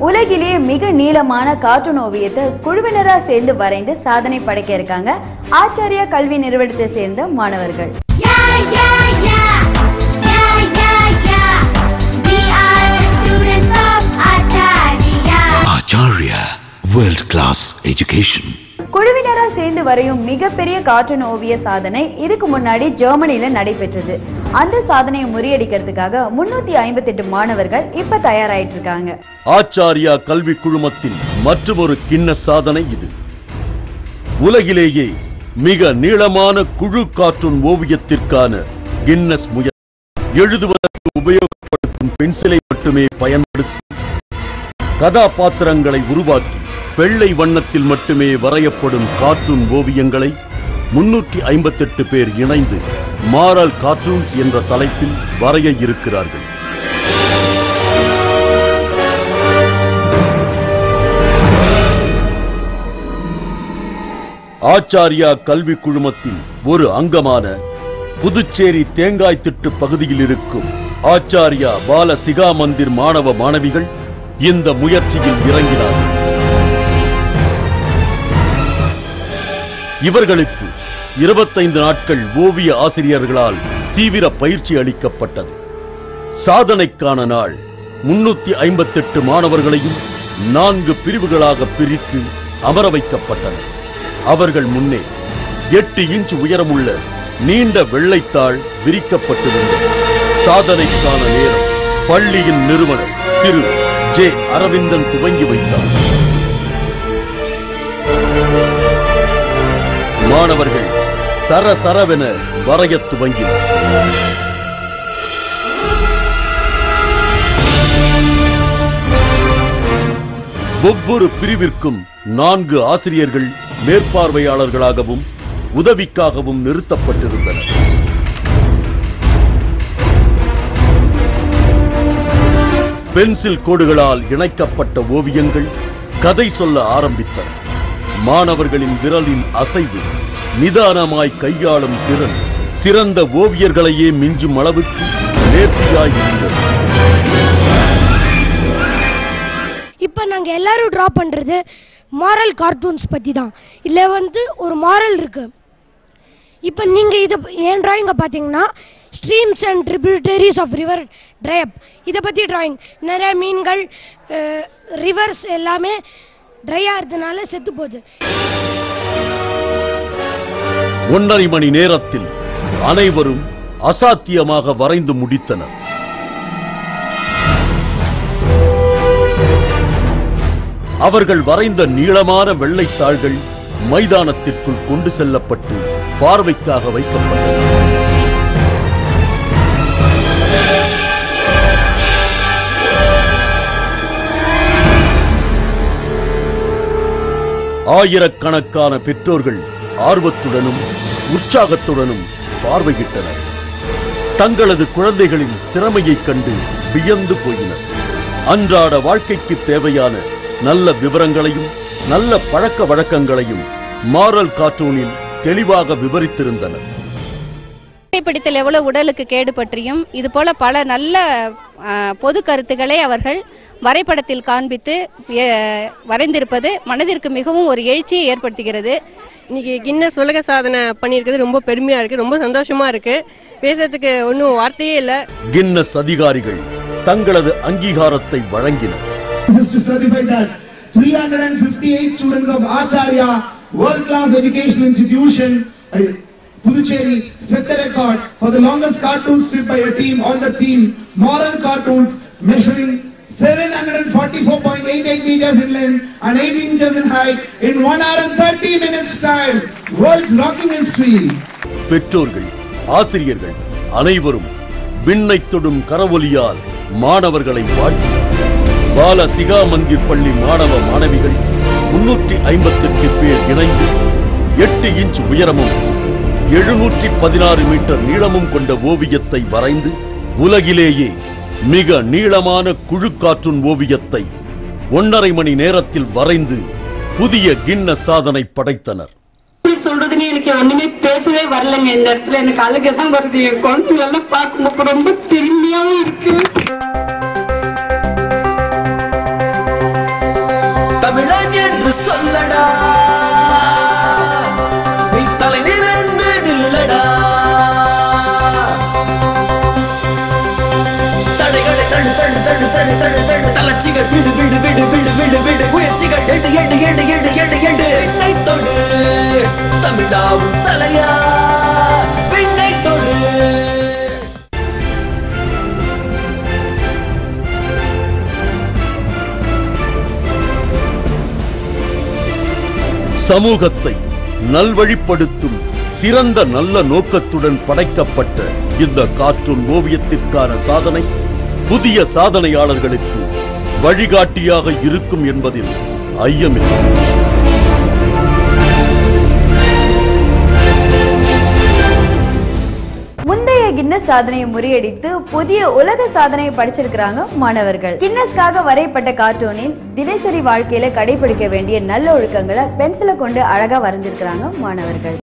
உலகிலேயே மிக நீளமான கார்ட்டூன் ஓவியத்தை குழுவினரா சேர்ந்து வரைந்து சாதனை படைக்க இருக்காங்க ஆச்சாரியா கல்வி நிறுவனத்தை சேர்ந்த மாணவர்கள் Yeah, yeah, yeah. Yeah, yeah, yeah. We are the students of Acharya. Acharya World Class Education. குழுவினரா சேர்ந்து வரையும் மிகப்பெரிய கார்ட்டூன் ஓவிய சாதனை இதுக்கு முன்னாடி ஜெர்மனில நடைபெற்றது அந்த சாதனையை முறியடிக்கிறதுக்காக முன்னூத்தி ஐம்பத்தி எட்டு மாணவர்கள் இப்ப தயாராயிட்டு இருக்காங்க ஆச்சாரியா கல்வி குழுமத்தின் மற்றொரு கிண்ண சாதனை இது உலகிலேயே மிக நீளமான குழு கார்ட்டூன் ஓவியத்திற்கான கின்னஸ் முயற்சி எழுதுவதற்கு உபயோகப்படுத்தும் பென்சிலை மட்டுமே பயன்படுத்தி கதாபாத்திரங்களை உருவாக்கி வெள்ளை வண்ணத்தில் மட்டுமே வரையப்படும் கார்ட்டூன் ஓவியங்களை முன்னூற்றி ஐம்பத்தெட்டு பேர் இணைந்து மாரல் கார்ட்டூன்ஸ் என்ற தலைப்பில் வரைய இருக்கிறார்கள் ஆச்சாரியா கல்வி குழுமத்தின் ஒரு அங்கமான புதுச்சேரி தேங்காய் திட்டு பகுதியில் இருக்கும் ஆச்சாரியா பால சிகா மந்திர் மாணவ மாணவிகள் இந்த முயற்சியில் இறங்கினார்கள் இவர்களுக்கு இருபத்தைந்து நாட்கள் ஓவிய ஆசிரியர்களால் தீவிர பயிற்சி அளிக்கப்பட்டது சாதனைக்கான நாள் முன்னூத்தி ஐம்பத்தெட்டு மாணவர்களையும் நான்கு பிரிவுகளாக பிரித்து அமர வைக்கப்பட்டனர் அவர்கள் முன்னே எட்டு இன்ச் உயரமுள்ள நீண்ட வெள்ளைத்தாள் விரிக்கப்பட்டிருந்தது சாதனைக்கான நேரம் பள்ளியின் நிறுவனர் திரு ஜே அரவிந்தன் துவங்கி வைத்தார் மாணவர்கள் சரசரவென வரையத் துவங்கினர் ஒவ்வொரு பிரிவிற்கும் நான்கு ஆசிரியர்கள் மேற்பார்வையாளர்களாகவும் உதவிக்காகவும் நிறுத்தப்பட்டிருந்தனர் பென்சில் கோடுகளால் இணைக்கப்பட்ட ஓவியங்கள் கதை சொல்ல ஆரம்பித்தன மாணவர்களின் விரலின் அசைவு நிதானமாய் கையாளும் திறன் சிறந்த ஓவியர்களையே மிஞ்சும் அளவுக்கு நேர்த்தியாய் இருந்தது இப்போ நாங்கள் எல்லாரும் ட்ரா பண்ணுறது மாரல் கார்ட்டூன்ஸ் பற்றி தான் இதில் வந்து ஒரு மாரல் இருக்கு இப்போ நீங்கள் இதை என் டிராயிங்கை பார்த்தீங்கன்னா streams and tributaries of river ட்ரையப் இதை பற்றி டிராயிங் நிறைய மீன்கள் ரிவர்ஸ் எல்லாமே ட்ரை ஆகிறதுனால செத்து போகுது ஒன்றரை மணி நேரத்தில் அனைவரும் அசாத்தியமாக வரைந்து முடித்தனர் அவர்கள் வரைந்த நீளமான வெள்ளைத்தாள்கள் மைதானத்திற்குள் கொண்டு செல்லப்பட்டு பார்வைக்காக வைக்கப்பட்டன ஆயிரக்கணக்கான பெற்றோர்கள் ஆர்வத்துடனும் உற்சாகத்துடனும் பார்வையிட்டனர் தங்களது குழந்தைகளின் திறமையைக் கண்டு வியந்து போயினர் அன்றாட வாழ்க்கைக்கு தேவையான நல்ல விவரங்களையும் நல்ல பழக்க வழக்கங்களையும் மாரல் கார்ட்டூனில் தெளிவாக விவரித்திருந்தனர் பிடித்தல் எவ்வளவு உடலுக்கு கேடு பற்றியும் இது போல பல நல்ல ஆ, பொது கருத்துக்களை அவர்கள் வரைபடத்தில் காண்பித்து எ, வரைந்திருப்பது மனதிற்கு மிகவும் ஒரு எழுச்சியை ஏற்படுத்துகிறது இன்னைக்கு கின்னஸ் உலக சாதனை பண்ணியிருக்கிறது ரொம்ப பெருமையா இருக்கு ரொம்ப சந்தோஷமா இருக்கு பேசுறதுக்கு ஒன்றும் வார்த்தையே இல்லை கின்னஸ் அதிகாரிகள் தங்களது அங்கீகாரத்தை வழங்கினர் This is to certify that 358 students of Acharya World Class Education Institution, uh, Puducherry, set the record for the longest cartoon strip by a team on the theme Moral Cartoons measuring 744.88 meters in length and 8 inches in height in 1 hour and 30 minutes time. World's rocking history. பெற்றோர்கள் ஆசிரியர்கள் அனைவரும் விண்ணை தொடும் கரவொலியால் மாணவர்களை வாழ்த்தினர் பால சிகா மந்திர் பள்ளி மாணவ மாணவிகள் முன்னூற்றி ஐம்பத்தெட்டு பேர் இணைந்து எட்டு இன்ச் உயரமும் எழுநூற்றி பதினாறு மீட்டர் நீளமும் கொண்ட ஓவியத்தை வரைந்து உலகிலேயே மிக நீளமான குழு கார்ட்டூன் ஓவியத்தை ஒன்றரை மணி நேரத்தில் வரைந்து புதிய கின்ன சாதனை படைத்தனர் எப்படி சொல்றதுன்னு எனக்கு ஒண்ணுமே பேசவே வரலங்க இந்த இடத்துல எனக்கு அழுகை தான் வருது என் குழந்தைங்க எல்லாம் பார்க்கும்போது ரொம்ப பெருமையாவும் இருக்கு தடு தடு தடு தளர்ச்சிகள் விடு விடு விடு விடு விடு விடு முயற்சிகள் எடு எடு எடு எடு எடு எடு விண்ணை தொடு தமிழாவும் தலையா விண்ணை தொடு சமூகத்தை நல்வழிப்படுத்தும் சிறந்த நல்ல நோக்கத்துடன் படைக்கப்பட்ட இந்த கார்ட்டூன் ஓவியத்திற்கான சாதனை புதிய சாதனையாளர்களுக்கு வழிகாட்டியாக இருக்கும் என்பதில் ஐயமில்லை முந்தைய கின்னஸ் சாதனையை முறியடித்து புதிய உலக சாதனையை படிச்சிருக்கிறாங்க மாணவர்கள் கின்னஸ்க்காக வரையப்பட்ட கார்ட்டூனில் தினசரி வாழ்க்கையில கடைபிடிக்க வேண்டிய நல்ல ஒழுக்கங்களை பென்சிலை கொண்டு அழகா வரைஞ்சிருக்கிறாங்க மாணவர்கள்